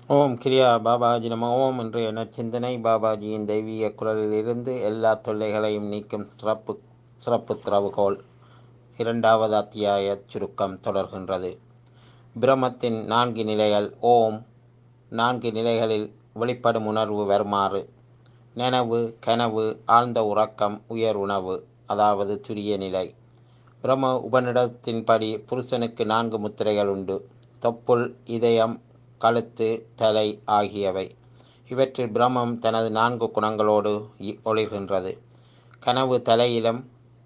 ஓம் கிரியா பாபாஜி நம ஓம் என்ற நற்சிந்தனை பாபாஜியின் தெய்வீக குரலிலிருந்து எல்லா தொல்லைகளையும் நீக்கும் சிறப்பு சிறப்பு திறவுகோல் இரண்டாவது அத்தியாய சுருக்கம் தொடர்கின்றது பிரமத்தின் நான்கு நிலைகள் ஓம் நான்கு நிலைகளில் வெளிப்படும் உணர்வு வருமாறு நனவு கனவு ஆழ்ந்த உறக்கம் உயர் உணவு அதாவது துரிய நிலை பிரம உபனிடத்தின்படி புருஷனுக்கு நான்கு முத்திரைகள் உண்டு தொப்புள் இதயம் கழுத்து தலை ஆகியவை இவற்றில் பிரம்மம் தனது நான்கு குணங்களோடு இ- ஒளிர்கின்றது கனவு தலையிலும்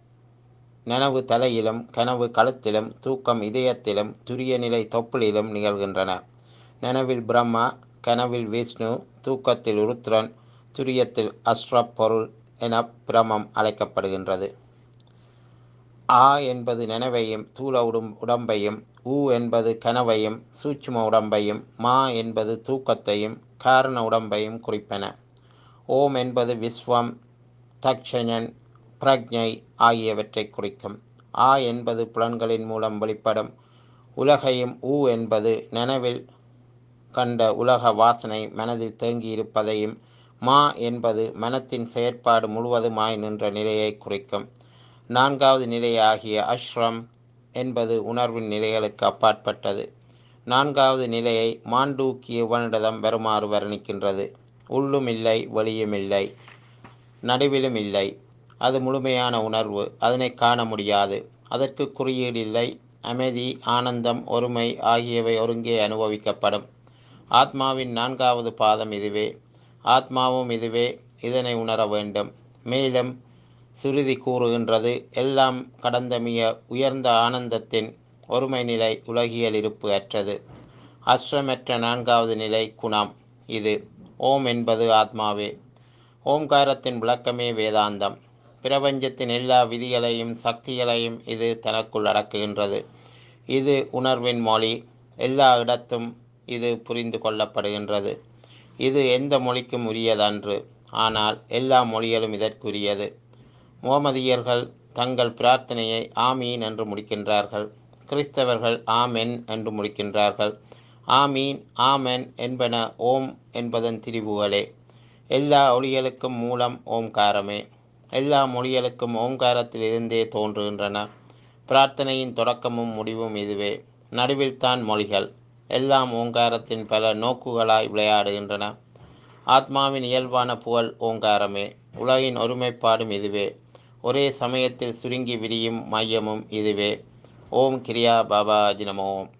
நனவு தலையிலும் கனவு கழுத்திலும் தூக்கம் இதயத்திலும் துரிய நிலை தொப்புளிலும் நிகழ்கின்றன நனவில் பிரம்மா கனவில் விஷ்ணு தூக்கத்தில் உருத்ரன் துரியத்தில் அஸ்ரப் பொருள் என பிரமம் அழைக்கப்படுகின்றது ஆ என்பது நனவையும் தூல உடும் உடம்பையும் ஊ என்பது கனவையும் சூட்சும உடம்பையும் மா என்பது தூக்கத்தையும் காரண உடம்பையும் குறிப்பன ஓம் என்பது விஸ்வம் தக்ஷணன் பிரக்ஞை ஆகியவற்றை குறிக்கும் ஆ என்பது புலன்களின் மூலம் வெளிப்படும் உலகையும் ஊ என்பது நனவில் கண்ட உலக வாசனை மனதில் தேங்கியிருப்பதையும் மா என்பது மனத்தின் செயற்பாடு முழுவதுமாய் நின்ற நிலையை குறிக்கும் நான்காவது நிலையாகிய அஷ்ரம் என்பது உணர்வின் நிலைகளுக்கு அப்பாற்பட்டது நான்காவது நிலையை மாண்டூக்கிய உபனிடதம் வருமாறு வர்ணிக்கின்றது உள்ளும் இல்லை வெளியும் இல்லை நடுவிலும் இல்லை அது முழுமையான உணர்வு அதனை காண முடியாது அதற்கு குறியீடு இல்லை அமைதி ஆனந்தம் ஒருமை ஆகியவை ஒருங்கே அனுபவிக்கப்படும் ஆத்மாவின் நான்காவது பாதம் இதுவே ஆத்மாவும் இதுவே இதனை உணர வேண்டும் மேலும் சுருதி கூறுகின்றது எல்லாம் கடந்த மிக உயர்ந்த ஆனந்தத்தின் ஒருமை நிலை உலகியல் இருப்பு அற்றது அஸ்ரமற்ற நான்காவது நிலை குணம் இது ஓம் என்பது ஆத்மாவே ஓம்காரத்தின் விளக்கமே வேதாந்தம் பிரபஞ்சத்தின் எல்லா விதிகளையும் சக்திகளையும் இது தனக்குள் அடக்குகின்றது இது உணர்வின் மொழி எல்லா இடத்தும் இது புரிந்து கொள்ளப்படுகின்றது இது எந்த மொழிக்கும் உரியதன்று ஆனால் எல்லா மொழிகளும் இதற்குரியது முகமதியர்கள் தங்கள் பிரார்த்தனையை ஆமீன் என்று முடிக்கின்றார்கள் கிறிஸ்தவர்கள் ஆமென் என்று முடிக்கின்றார்கள் ஆமீன் ஆமென் என்பன ஓம் என்பதன் திரிவுகளே எல்லா ஒளிகளுக்கும் மூலம் ஓம்காரமே எல்லா மொழிகளுக்கும் ஓம்காரத்திலிருந்தே தோன்றுகின்றன பிரார்த்தனையின் தொடக்கமும் முடிவும் இதுவே நடுவில்தான் மொழிகள் எல்லாம் ஓங்காரத்தின் பல நோக்குகளாய் விளையாடுகின்றன ஆத்மாவின் இயல்பான புகழ் ஓங்காரமே உலகின் ஒருமைப்பாடும் இதுவே ஒரே சமயத்தில் சுருங்கி விரியும் மையமும் இதுவே ஓம் கிரியா பாபாஜி நம ஓம்